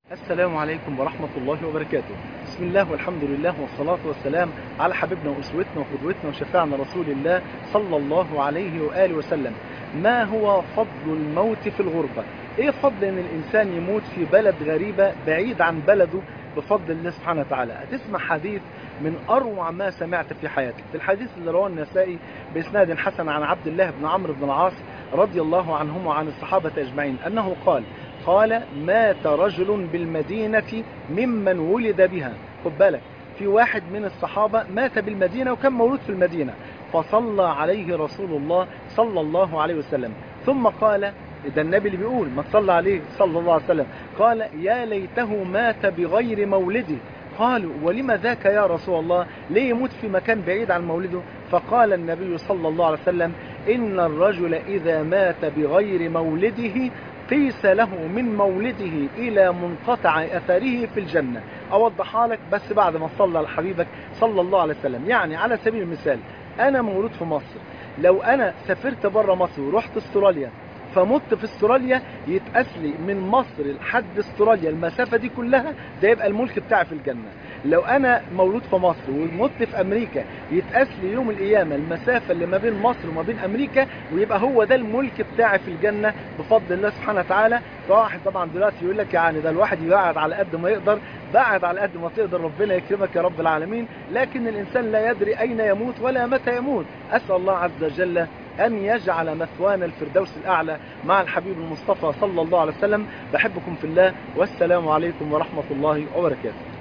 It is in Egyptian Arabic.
السلام عليكم ورحمة الله وبركاته بسم الله والحمد لله والصلاة والسلام على حبيبنا وأسوتنا وقدوتنا وشفاعنا رسول الله صلى الله عليه وآله وسلم ما هو فضل الموت في الغربة ايه فضل ان الانسان يموت في بلد غريبة بعيد عن بلده بفضل الله سبحانه وتعالى هتسمع حديث من اروع ما سمعت في حياتك في الحديث اللي رواه النسائي باسناد حسن عن عبد الله بن عمرو بن العاص رضي الله عنهم وعن الصحابة اجمعين انه قال قال مات رجل بالمدينة ممن ولد بها خد بالك في واحد من الصحابة مات بالمدينة وكان مولود في المدينة فصلى عليه رسول الله صلى الله عليه وسلم ثم قال ده النبي اللي بيقول ما تصلى عليه صلى الله عليه وسلم قال يا ليته مات بغير مولده قالوا ولم ذاك يا رسول الله ليه يموت في مكان بعيد عن مولده فقال النبي صلى الله عليه وسلم إن الرجل إذا مات بغير مولده قيس له من مولده إلى منقطع أثره في الجنة أوضحها لك بس بعد ما صلى على حبيبك صلى الله عليه وسلم يعني على سبيل المثال أنا مولود في مصر لو أنا سافرت بره مصر ورحت استراليا فمت في استراليا يتقاس لي من مصر لحد استراليا المسافة دي كلها ده يبقى الملك بتاعي في الجنة لو انا مولود في مصر ومت في امريكا يتقاس لي يوم القيامة المسافة اللي ما بين مصر وما بين امريكا ويبقى هو ده الملك بتاعي في الجنة بفضل الله سبحانه وتعالى فواحد طبعا دلوقتي يقول لك يعني ده الواحد يبعد على قد ما يقدر بعد على قد ما تقدر ربنا يكرمك يا رب العالمين لكن الانسان لا يدري اين يموت ولا متى يموت اسال الله عز وجل أن يجعل مثوانا الفردوس الأعلى مع الحبيب المصطفى صلى الله عليه وسلم بحبكم في الله والسلام عليكم ورحمة الله وبركاته